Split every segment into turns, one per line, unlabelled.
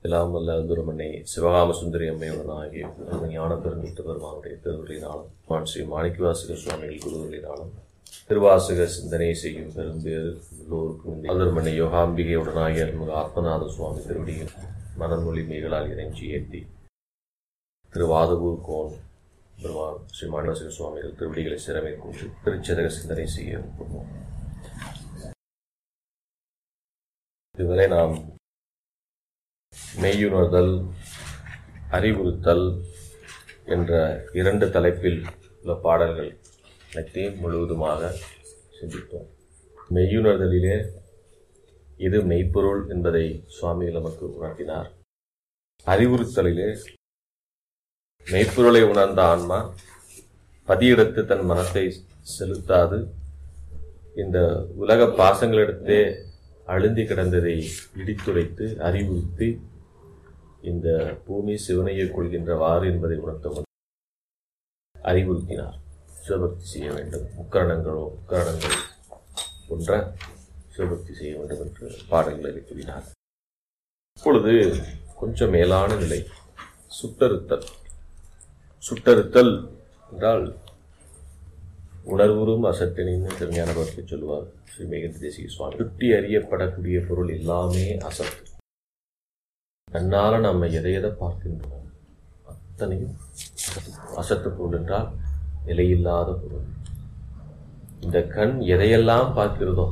எல்லாம் வல்ல அந்துரமனை சிவகாம சுந்தரி அம்மையுடன் ஆகிய ஞான பெருந்திட்டு பெருமானுடைய திருவருளினாலும் மான் ஸ்ரீ மாணிக்கவாசக சுவாமிகள் குருவருளினாலும் திருவாசக சிந்தனை செய்யும் பெரும்பேறு எல்லோருக்கும் இந்த அந்துரமனை யோகாம்பிகையுடனாகிய அருள்மிகு ஆத்மநாத சுவாமி திருவடியில் மனமொழி மேகலால் இறைஞ்சி ஏற்றி திருவாதவூர் கோன் பெருமான் ஸ்ரீ மாணிவாசக சுவாமிகள் திருவடிகளை சிறமை கொண்டு திருச்சதக சிந்தனை செய்ய விரும்புவோம் இதுவரை நாம் மெய்யுணர்தல் அறிவுறுத்தல் என்ற இரண்டு தலைப்பில் உள்ள பாடல்கள் அனைத்தையும் முழுவதுமாக சிந்தித்தோம் மெய்யுணர்தலிலே இது மெய்ப்பொருள் என்பதை சுவாமி நமக்கு உணர்த்தினார் அறிவுறுத்தலிலே மெய்ப்பொருளை உணர்ந்த ஆன்மா பதியிடத்து தன் மனத்தை செலுத்தாது இந்த உலக பாசங்களிடத்தே அழுந்தி கிடந்ததை இடித்துரைத்து அறிவுறுத்தி இந்த பூமி சிவனையை கொள்கின்றவாறு என்பதை உணர்த்தவன் அறிவுறுத்தினார் சிவபக்தி செய்ய வேண்டும் முக்கரணங்களோ முக்கரணங்கள் போன்ற சிவபக்தி செய்ய வேண்டும் என்று பாடல்களை கூறினார் இப்பொழுது கொஞ்சம் மேலான நிலை சுட்டறுத்தல் சுட்டறுத்தல் என்றால் உணர்வுறும் அசட்டினின்னு திருஞான பக்தி சொல்லுவார் ஸ்ரீ மேகந்தி தேசிக சுவாமி சுட்டி அறியப்படக்கூடிய பொருள் எல்லாமே அசத்து கண்ணால நம்ம எதை எதை பார்க்கின்றோம் அத்தனையும் அசத்து பொருள் என்றால் நிலையில்லாத பொருள் இந்த கண் எதையெல்லாம் பார்க்கிறதோ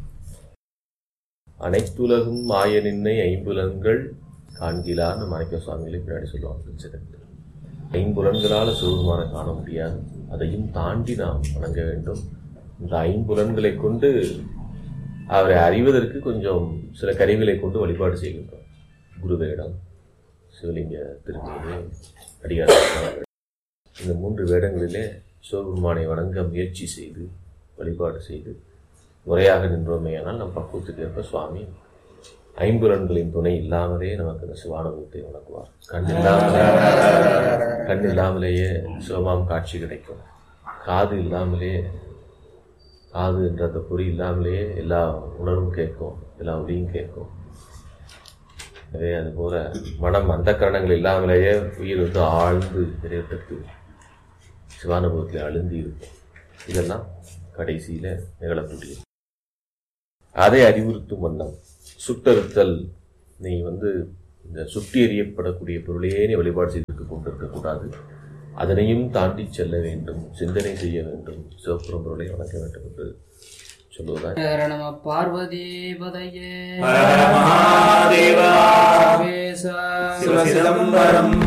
அனைத்துலகும் மாய நின்னை ஐம்புலன்கள் காண்கிலான்னு மாணிக்க சுவாமிகளை பின்னாடி சொல்லுவாங்க சிறப்பு ஐம்புலன்களால் சிவபெருமான காண முடியாது அதையும் தாண்டி நாம் வணங்க வேண்டும் இந்த ஐம்புலன்களை கொண்டு அவரை அறிவதற்கு கொஞ்சம் சில கருவிகளை கொண்டு வழிபாடு செய்கின்றோம் குருவேடம் சிவலிங்க திருமணி அடியார் இந்த மூன்று வேடங்களிலே சிவபெருமானை வணங்க முயற்சி செய்து வழிபாடு செய்து முறையாக நின்றோமேயானால் நம் பக்குவத்துக்கு ஏற்ப சுவாமி ஐம்புலன்களின் துணை இல்லாமலே நமக்கு அந்த சிவானுபவத்தை வணங்குவார் கண் இல்லாமலே கண் இல்லாமலேயே சிவமாம் காட்சி கிடைக்கும் காது இல்லாமலே காது என்ற அந்த பொறி இல்லாமலேயே எல்லா உணர்வும் கேட்கும் எல்லா ஒளியும் கேட்கும் எனவே அதுபோல மனம் அந்த கரணங்கள் இல்லாமலேயே உயிர் வந்து ஆழ்ந்து இறைவட்டத்து சிவானுபவத்தில் அழுந்தி இருக்கும் இதெல்லாம் கடைசியில் நிகழக்கூடியது அதை அறிவுறுத்தும் வண்ணம் சுட்டறுத்தல் நீ வந்து இந்த சுட்டி எறியப்படக்கூடிய பொருளையே நீ வழிபாடு செய்திருக்க கொண்டிருக்கக்கூடாது அதனையும் தாண்டி செல்ல வேண்டும் சிந்தனை செய்ய வேண்டும் சிவப்புறம் பொருளை வணங்க வேண்டும் என்று சொல்லுவதாய்
ஹர நம பார்வதி பதையே
மகாதேவா
வேசா
சிவசிதம்பரம்